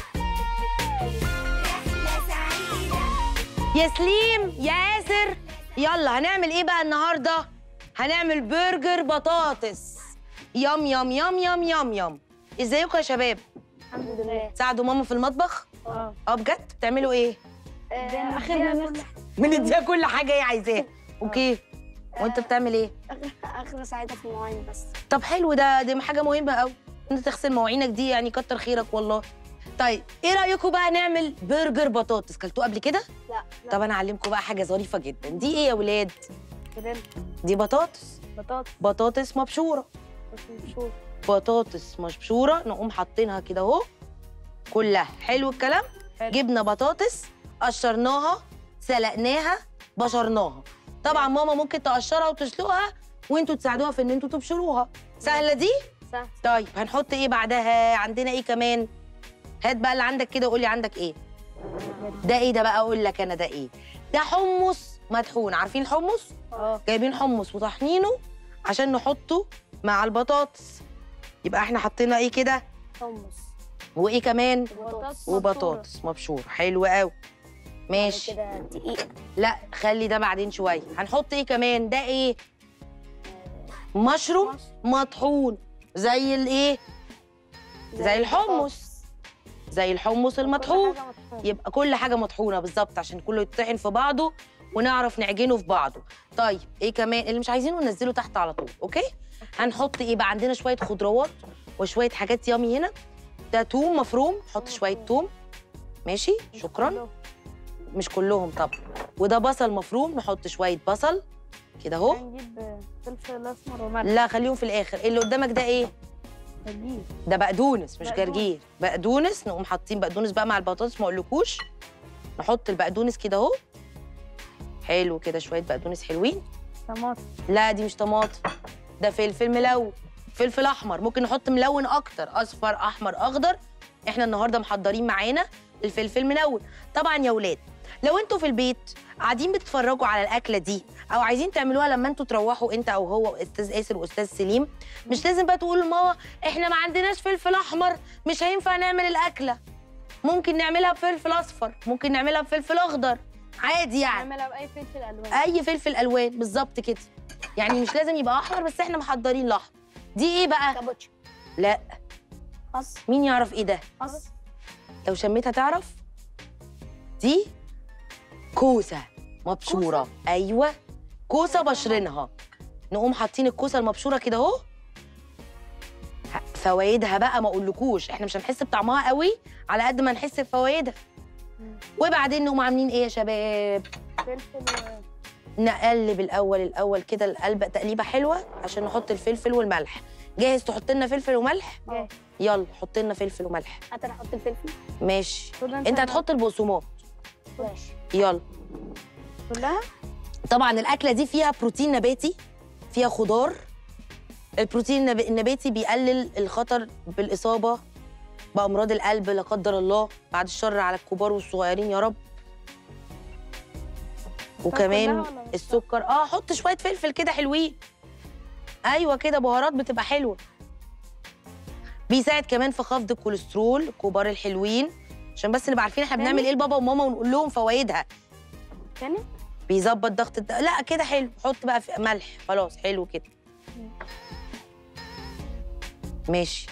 Speaker 6: رحلة سعيدة
Speaker 1: يا سليم يا ياسر يلا هنعمل ايه بقى النهارده هنعمل برجر بطاطس يم يم يم يم يم يم ازيكم يا شباب
Speaker 4: الحمد لله
Speaker 1: تساعدوا ماما في المطبخ
Speaker 2: اه
Speaker 1: اه بجد بتعملوا ايه
Speaker 2: اخرنا نفس
Speaker 1: بنديها كل حاجه هي عايزاها اوكي وانت بتعمل ايه
Speaker 2: اخر ساعتها في المواعين بس
Speaker 1: طب حلو ده دي حاجه مهمه قوي انت تغسل مواعينك دي يعني كتر خيرك والله طيب ايه رايكم بقى نعمل برجر بطاطس كلتوه قبل كده
Speaker 2: لا لا
Speaker 1: طب انا اعلمكم بقى حاجه ظريفه جدا دي ايه يا ولاد
Speaker 2: كريم
Speaker 1: دي بطاطس
Speaker 2: بطاطس
Speaker 1: بطاطس مبشوره
Speaker 2: بس مبشور
Speaker 1: بطاطس مبشوره نقوم حاطينها كده اهو كلها حلو الكلام
Speaker 2: حلو.
Speaker 1: جبنا بطاطس قشرناها سلقناها بشرناها طبعا ماما ممكن تقشرها وتسلقها وانتوا تساعدوها في ان انتوا تبشروها سهله دي
Speaker 2: سهل
Speaker 1: طيب هنحط ايه بعدها عندنا ايه كمان هات بقى اللي عندك كده قولي عندك ايه ده ايه ده بقى اقول لك انا ده ايه ده حمص مطحون عارفين الحمص
Speaker 2: اه
Speaker 1: جايبين حمص وطحنينه عشان نحطه مع البطاطس يبقى احنا حطينا ايه كده
Speaker 2: حمص
Speaker 1: وايه كمان
Speaker 2: بطاطس
Speaker 1: وبطاطس مبشور حلو قوي ماشي
Speaker 4: كده دقيق
Speaker 1: لا خلي ده بعدين شويه هنحط ايه كمان ده ايه مشروم مطحون زي الايه زي الحمص زي الحمص المطحون يبقى كل حاجه مطحونه بالظبط عشان كله يتطحن في بعضه ونعرف نعجنه في بعضه طيب ايه كمان اللي مش عايزينه ننزله تحت على طول اوكي هنحط ايه بقى عندنا شويه خضروات وشويه حاجات يامي هنا ده توم مفروم نحط شويه توم ماشي شكرا مش كلهم طبعا وده بصل مفروم نحط شويه بصل كده اهو
Speaker 2: هنجيب فلفل اسمر وملح
Speaker 1: لا خليهم في الاخر اللي قدامك ده ايه
Speaker 2: هنجيب
Speaker 1: ده بقدونس مش
Speaker 2: بقدونس.
Speaker 1: جرجير بقدونس نقوم حاطين بقدونس بقى مع البطاطس ما اقولكوش نحط البقدونس كده اهو حلو كده شويه بقدونس حلوين
Speaker 2: طماطم
Speaker 1: لا دي مش طماطم ده فلفل ملون فلفل احمر ممكن نحط ملون اكتر اصفر احمر اخضر احنا النهارده محضرين معانا الفلفل ملون طبعا يا ولاد لو انتوا في البيت قاعدين بتتفرجوا على الاكله دي او عايزين تعملوها لما انتوا تروحوا انت او هو استاذ ياسر واستاذ سليم مش لازم بقى تقولوا لماما احنا ما عندناش فلفل احمر مش هينفع نعمل الاكله ممكن نعملها بفلفل اصفر ممكن نعملها بفلفل اخضر عادي يعني
Speaker 2: نعملها باي فلفل الوان
Speaker 1: اي فلفل الوان بالظبط كده يعني مش لازم يبقى احمر بس احنا محضرين الاحمر دي ايه بقى
Speaker 2: كابوتشا
Speaker 1: لا
Speaker 2: خس
Speaker 1: مين يعرف ايه ده
Speaker 2: خس
Speaker 1: لو شميتها تعرف دي كوسه مبشوره كوسة؟ ايوه كوسه بشرينها نقوم حاطين الكوسه المبشوره كده اهو ف فوائدها بقى ما اقولكوش احنا مش هنحس بطعمها قوي على قد ما نحس بفوائدها وبعدين نقوم عاملين ايه يا شباب
Speaker 2: فلفل
Speaker 1: نقلب الاول الاول كده القلب تقليبه حلوه عشان نحط الفلفل والملح جاهز تحط لنا فلفل وملح
Speaker 2: اه
Speaker 1: يلا حط لنا فلفل وملح
Speaker 2: حتى انا احط الفلفل
Speaker 1: ماشي
Speaker 2: خد
Speaker 1: انت هتحط البقسماط
Speaker 2: ماشي
Speaker 1: يلا
Speaker 2: كلها
Speaker 1: طبعا الاكله دي فيها بروتين نباتي فيها خضار البروتين النب- النباتي بيقلل الخطر بالاصابه بامراض القلب لا قدر الله بعد الشر على الكبار والصغيرين يا رب وكمان
Speaker 2: كلها ولا نصها؟
Speaker 1: السكر اه حط شويه فلفل كده حلوين ايوه كده بهارات بتبقى حلوه بيساعد كمان في خفض الكوليسترول الكبار الحلوين عشان بس نبقى عارفين احنا
Speaker 2: تاني؟
Speaker 1: بنعمل ايه لبابا وماما ونقول لهم فوائدها
Speaker 2: تاني
Speaker 1: بيظبط ضغط الد... لا كده حلو حط بقى في ملح خلاص حلو كده ماشي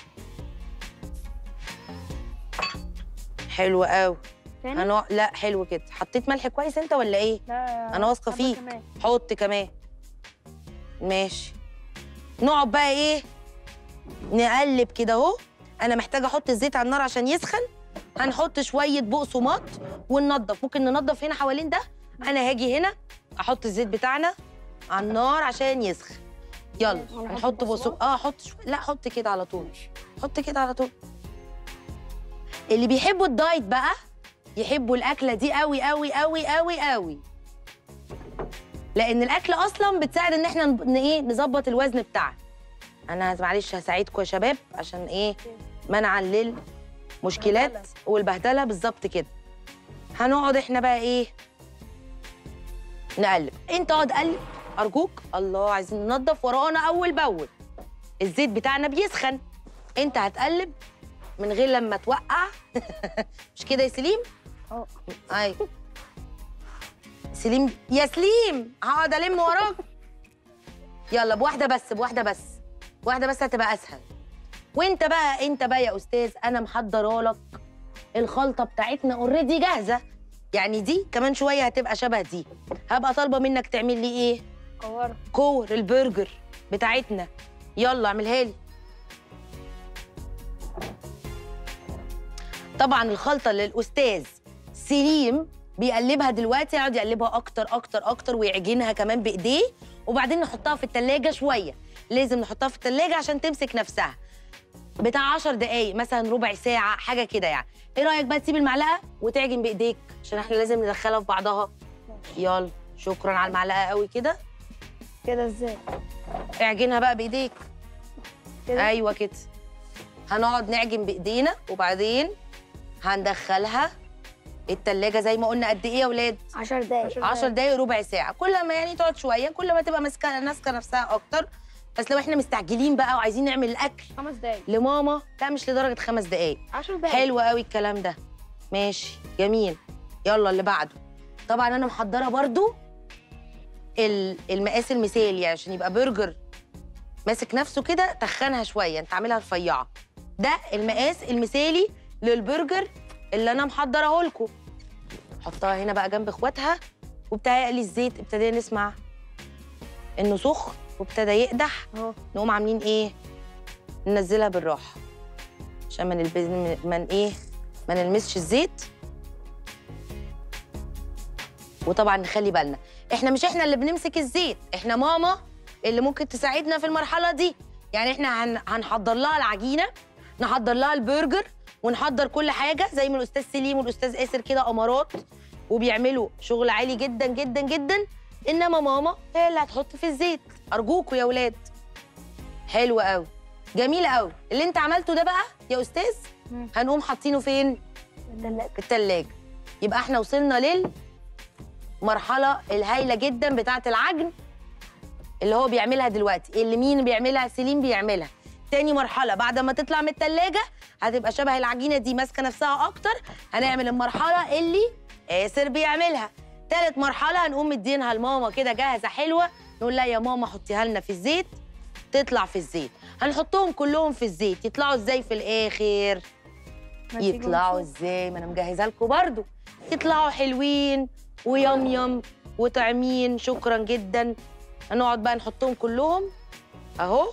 Speaker 1: حلو قوي
Speaker 2: تاني
Speaker 1: انا لا حلو كده حطيت ملح كويس انت ولا ايه
Speaker 2: لا
Speaker 1: أنا واثقة
Speaker 2: حبة
Speaker 1: فيك.
Speaker 2: كمان.
Speaker 1: حط كمان ماشي نقعد بقى ايه نقلب كده اهو انا محتاجه احط الزيت على النار عشان يسخن هنحط شويه بقسماط وننضف ممكن ننضف هنا حوالين ده انا هاجي هنا احط الزيت بتاعنا على النار عشان يسخن يلا
Speaker 2: ماشي. وأنا أحط
Speaker 1: نحط بقسماط
Speaker 2: بقسماط؟
Speaker 1: اه حط شويه لا حط كده على طول حط كده على طول اللي بيحبوا الدايت بقى يحبوا الاكله دي قوي قوي قوي قوي قوي لان الاكل اصلا بتساعد ان احنا ن- ايه نظبط الوزن بتاعنا انا معلش هساعدكم يا شباب عشان ايه منعا للمشكلات
Speaker 2: بهدلة.
Speaker 1: والبهدله بالظبط كده هنقعد احنا بقى ايه نقلب انت اقعد قلب ارجوك الله عايزين ننضف ورانا اول باول الزيت بتاعنا بيسخن انت هتقلب من غير لما توقع مش كده يا سليم
Speaker 2: اه.
Speaker 1: ايوه سليم يا سليم هقعد الم وراك يلا بواحده بس بواحده بس واحده بس هتبقى اسهل وانت بقى انت بقى يا استاذ انا محضره لك الخلطه بتاعتنا اوريدي جاهزه يعني دي كمان شويه هتبقى شبه دي هبقى طالبه منك تعمل لي ايه
Speaker 2: كورة
Speaker 1: كور البرجر بتاعتنا يلا اعملها لي طبعا الخلطه اللي الاستاذ سليم بيقلبها دلوقتي يقعد يقلبها اكتر اكتر اكتر ويعجنها كمان بايديه وبعدين نحطها في التلاجة شويه لازم نحطها في التلاجة عشان تمسك نفسها بتاع 10 دقايق مثلا ربع ساعه حاجه كده يعني ايه رايك بقى تسيب المعلقه وتعجن بايديك عشان احنا لازم ندخلها في بعضها يلا شكرا على المعلقه قوي كده
Speaker 2: كده ازاي
Speaker 1: اعجنها بقى بايديك
Speaker 2: كده
Speaker 1: ايوه كده هنقعد نعجن بايدينا وبعدين هندخلها التلاجة زي ما قلنا قد ايه يا ولاد
Speaker 2: 10 دقايق
Speaker 1: 10 دقايق ربع ساعة كل ما يعني تقعد شوية كل ما تبقى ماسكة ماسكة نفسها أكتر بس لو احنا مستعجلين بقى وعايزين نعمل الأكل
Speaker 2: خمس دقايق
Speaker 1: لماما لا مش لدرجة خمس دقايق
Speaker 2: 10 دقايق
Speaker 1: حلو قوي الكلام ده ماشي جميل يلا اللي بعده طبعا انا محضره برضو ال- المقاس المثالي عشان يبقى برجر ماسك نفسه كده تخنها شويه انت عاملها رفيعه ده المقاس المثالي للبرجر اللي انا محضره لكم حطها هنا بقى جنب اخواتها وبتهيألي الزيت ابتدينا نسمع انه سخن وابتدى يقدح
Speaker 2: اهو
Speaker 1: نقوم عاملين ايه ننزلها بالراحه عشان ما نلبس من ايه ما نلمسش الزيت وطبعا نخلي بالنا احنا مش احنا اللي بنمسك الزيت احنا ماما اللي ممكن تساعدنا في المرحله دي يعني احنا هن... هنحضر لها العجينه نحضر لها البرجر ونحضر كل حاجه زي ما الاستاذ سليم والاستاذ اسر كده امارات وبيعملوا شغل عالي جدا جدا جدا انما ماما هي اللي هتحط في الزيت ارجوكوا يا ولاد حلو قوي جميل قوي اللي انت عملته ده بقى يا استاذ
Speaker 2: مم.
Speaker 1: هنقوم حاطينه فين
Speaker 2: التلاجة
Speaker 1: في التلاجة يبقى احنا وصلنا للمرحلة الهايلة جدا بتاعة العجن اللي هو بيعملها دلوقتي اللي مين بيعملها سليم بيعملها تاني مرحلة بعد ما تطلع من التلاجة هتبقى شبه العجينة دي ماسكة نفسها أكتر هنعمل المرحلة اللي آسر بيعملها تالت مرحلة هنقوم مدينها لماما كده جاهزة حلوة نقول لها يا ماما حطيها لنا في الزيت تطلع في الزيت هنحطهم كلهم في الزيت يطلعوا ازاي في الآخر
Speaker 2: ما تيجي
Speaker 1: يطلعوا
Speaker 2: ونشوف.
Speaker 1: ازاي ما انا مجهزه لكم برضو يطلعوا حلوين ويم يم وطعمين شكرا جدا هنقعد بقى نحطهم كلهم اهو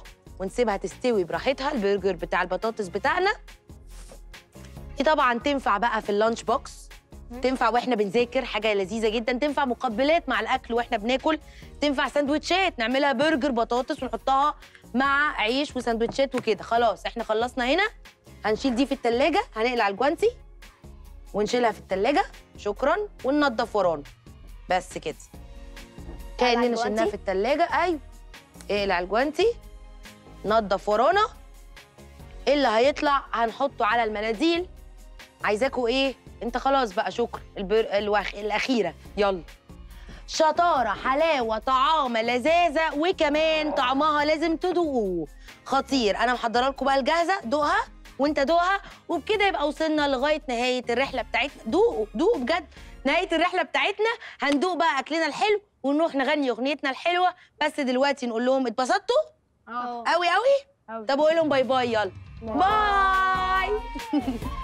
Speaker 1: ونسيبها تستوي براحتها البرجر بتاع البطاطس بتاعنا دي طبعا تنفع بقى في اللانش بوكس تنفع واحنا بنذاكر حاجه لذيذه جدا تنفع مقبلات مع الاكل واحنا بناكل تنفع سندوتشات نعملها برجر بطاطس ونحطها مع عيش وسندوتشات وكده خلاص احنا خلصنا هنا هنشيل دي في التلاجة هنقلع الجوانتي ونشيلها في التلاجة شكرا وننضف ورانا بس كده كأننا
Speaker 2: الجوانتي؟
Speaker 1: شلناها في التلاجة ايوه اقلع الجوانتي نضف ورانا إيه اللي هيطلع هنحطه على المناديل عايزاكوا ايه انت خلاص بقى شكر البر... الوخ... الاخيره يلا شطاره حلاوه طعامه لذاذه وكمان طعمها لازم تدوقوه خطير انا محضره لكم بقى الجاهزه دوقها وانت دوقها وبكده يبقى وصلنا لغايه نهايه الرحله بتاعتنا دوقوا دوقوا بجد نهايه الرحله بتاعتنا هندوق بقى اكلنا الحلو ونروح نغني اغنيتنا الحلوه بس دلوقتي نقول لهم اتبسطتوا
Speaker 2: اه
Speaker 1: قوي قوي طب قول لهم باي باي يلا باي